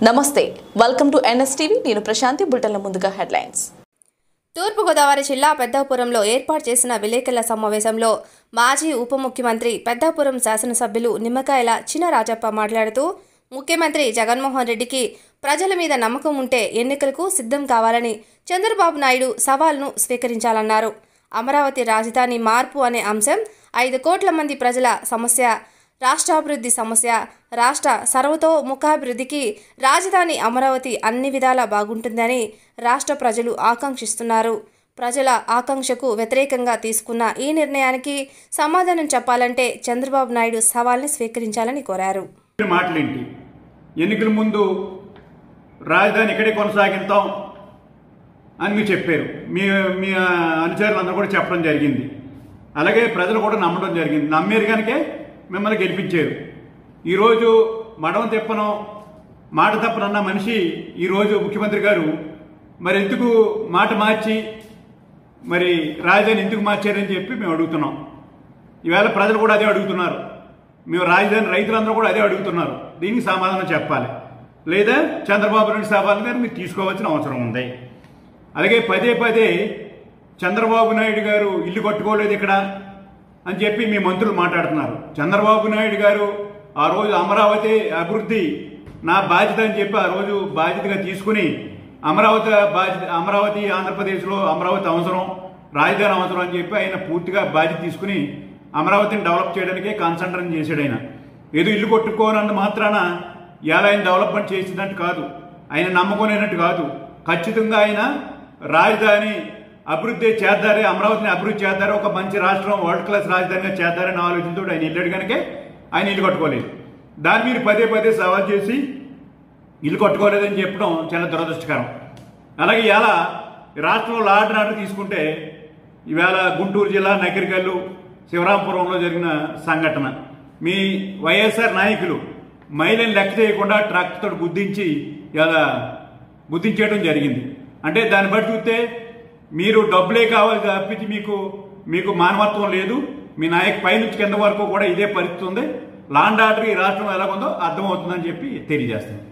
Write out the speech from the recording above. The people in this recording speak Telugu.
నమస్తే వెల్కమ్ టు ఎన్ఎస్టీవీ నేను ప్రశాంతి బుల్టన్ల ముందుగా హెడ్లైన్స్ తూర్పుగోదావరి జిల్లా పెద్దాపురంలో ఏర్పాటు చేసిన విలేకరుల సమావేశంలో మాజీ ఉప ముఖ్యమంత్రి పెద్దాపురం శాసనసభ్యులు నిమ్మకాయల చినరాజప్ప మాట్లాడుతూ ముఖ్యమంత్రి జగన్మోహన్ రెడ్డికి ప్రజల మీద నమ్మకం ఉంటే ఎన్నికలకు సిద్ధం కావాలని చంద్రబాబు నాయుడు సవాల్ను స్వీకరించాలన్నారు అమరావతి రాజధాని మార్పు అనే అంశం ఐదు కోట్ల మంది ప్రజల సమస్య రాష్ట్రాభివృద్ధి సమస్య రాష్ట్ర సర్వతోముఖాభివృద్ధికి రాజధాని అమరావతి అన్ని విధాలా బాగుంటుందని రాష్ట్ర ప్రజలు ఆకాంక్షిస్తున్నారు ప్రజల ఆకాంక్షకు వ్యతిరేకంగా తీసుకున్న ఈ నిర్ణయానికి సమాధానం చెప్పాలంటే చంద్రబాబు నాయుడు సవాల్ని స్వీకరించాలని కోరారు చెప్పిన మాటలేంటి ఎన్నికల ముందు రాజధాని ఇక్కడే కొనసాగిస్తాం అని మీరు చెప్పారు మీ మీ అనుచరులు అందరూ కూడా చెప్పడం జరిగింది అలాగే ప్రజలు కూడా నమ్మడం జరిగింది నమ్మేరు కనుకే మిమ్మల్ని గెలిపించారు ఈరోజు మడవ తిప్పను మాట తప్పనన్న మనిషి ఈరోజు ముఖ్యమంత్రి గారు మరి ఎందుకు మాట మార్చి మరి రాజధాని ఎందుకు మార్చారని చెప్పి మేము అడుగుతున్నాం ఈవేళ ప్రజలు కూడా అదే అడుగుతున్నారు మేము రాజధాని రైతులందరూ కూడా అదే అడుగుతున్నారు దీనికి సమాధానం చెప్పాలి లేదా చంద్రబాబు నాయుడు సవాల్ గారు మీరు తీసుకోవాల్సిన అవసరం ఉంది అలాగే పదే పదే చంద్రబాబు నాయుడు గారు ఇల్లు కట్టుకోలేదు ఇక్కడ అని చెప్పి మీ మంత్రులు మాట్లాడుతున్నారు చంద్రబాబు నాయుడు గారు ఆ రోజు అమరావతి అభివృద్ధి నా బాధ్యత అని చెప్పి ఆ రోజు బాధ్యతగా తీసుకుని అమరావతి బాధ్యత అమరావతి ఆంధ్రప్రదేశ్లో అమరావతి అవసరం రాజధాని అవసరం అని చెప్పి ఆయన పూర్తిగా బాధ్యత తీసుకుని అమరావతిని డెవలప్ చేయడానికే కాన్సన్ట్రేట్ చేశాడు ఆయన ఏదో ఇల్లు కొట్టుకోనన్న మాత్రాన ఎలా ఆయన డెవలప్మెంట్ చేసిందంటే కాదు ఆయన నమ్మకమైనట్టు కాదు ఖచ్చితంగా ఆయన రాజధాని అభివృద్ధి చేద్దారే అమరావతిని అభివృద్ధి చేద్దారే ఒక మంచి రాష్ట్రం వరల్డ్ క్లాస్ రాజధానిగా చేద్దారని ఆలోచనతో ఆయన వెళ్ళాడు కనుక ఆయన ఇల్లు కట్టుకోలేదు దాన్ని మీరు పదే పదే సవాల్ చేసి ఇల్లు కట్టుకోలేదని చెప్పడం చాలా దురదృష్టకరం అలాగే ఇలా రాష్ట్రంలో లాట్ నాటు తీసుకుంటే ఈవేళ గుంటూరు జిల్లా నకిరికల్లు శివరాంపురంలో జరిగిన సంఘటన మీ వైఎస్ఆర్ నాయకులు మహిళని లెక్క చేయకుండా ట్రక్తో గుద్దించి ఇలా గుద్దించేయడం జరిగింది అంటే దాన్ని బట్టి చూస్తే మీరు డబ్బులే కావాలి తప్పించి మీకు మీకు మానవత్వం లేదు మీ నాయకు పైనుంచి కింద వరకు కూడా ఇదే పరిస్థితి ఉంది లాండ్ ఆర్డర్ ఈ రాష్ట్రంలో ఎలాగుందో అర్థమవుతుందని చెప్పి తెలియజేస్తాను